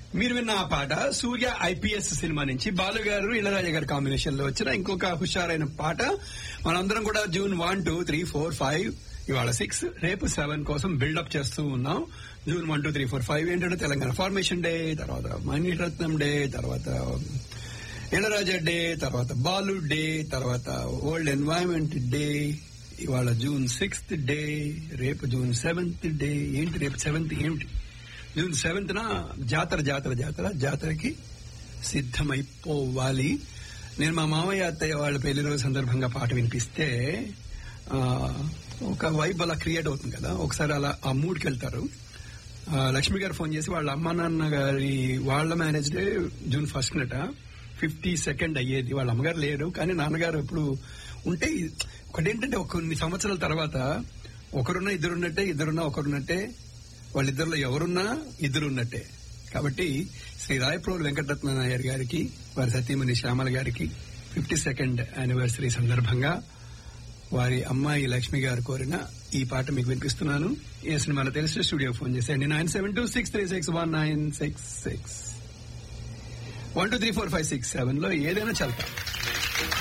మీరు విన్న ఆ పాట సూర్య ఐపీఎస్ సినిమా నుంచి బాలు గారు ఇళరాజా గారి కాంబినేషన్ లో వచ్చిన ఇంకొక హుషారైన పాట మనందరం కూడా June one two three four five ఇవాళ సిక్స్ రేపు సెవెన్ కోసం బిల్డప్ చేస్తూ ఉన్నాం June one two three four five ఏంటంటే తెలంగాణ ఫార్మేషన్ డే తర్వాత మణిరత్నం డే తర్వాత ఇళరాజా డే తర్వాత బాలు డే తర్వాత వరల్డ్ ఎన్వైరన్మెంట్ డే ఇవాళ జూన్ సిక్స్త్ డే రేపు జూన్ సెవెంత్ డే ఏంటి రేపు సెవెంత్ ఏమిటి జూన్ సెవెంత్ న జాతర జాతర జాతర జాతరకి సిద్ధమైపోవాలి నేను మా మామయ్య అత్తయ్య వాళ్ళ పెళ్లి రోజు సందర్భంగా పాట వినిపిస్తే ఆ, ఒక వైబ్ అలా క్రియేట్ అవుతుంది కదా ఒకసారి అలా ఆ మూడ్కి వెళ్తారు ఆ, లక్ష్మి గారు ఫోన్ చేసి వాళ్ళ అమ్మ నాన్న గారి వాళ్ళ మ్యారేజ్ డే జూన్ ఫస్ట్ నట ఫిఫ్టీ సెకండ్ అయ్యేది వాళ్ళ అమ్మగారు లేరు కానీ నాన్నగారు ఎప్పుడు ఉంటే ఒకటేంటంటే ఒక కొన్ని సంవత్సరాల తర్వాత ఒకరున్నా ఇద్దరున్నట్టే ఇద్దరున్నా ఒకరున్నట్టే వాళ్ళిద్దరిలో ఎవరున్నా ఇద్దరున్నట్టే కాబట్టి శ్రీ రాయప్రోలు వెంకటరత్న నాయర్ గారికి వారి సతీమణి శ్యామల గారికి ఫిఫ్టీ సెకండ్ యానివర్సరీ సందర్భంగా వారి అమ్మాయి లక్ష్మి గారు కోరిన ఈ పాట మీకు వినిపిస్తున్నాను ఏ సినిమాలో తెలిసి స్టూడియో ఫోన్ చేసేయండి nine seven two six three six one nine six six one two three four five six seven లో ఏదైనా చల్తా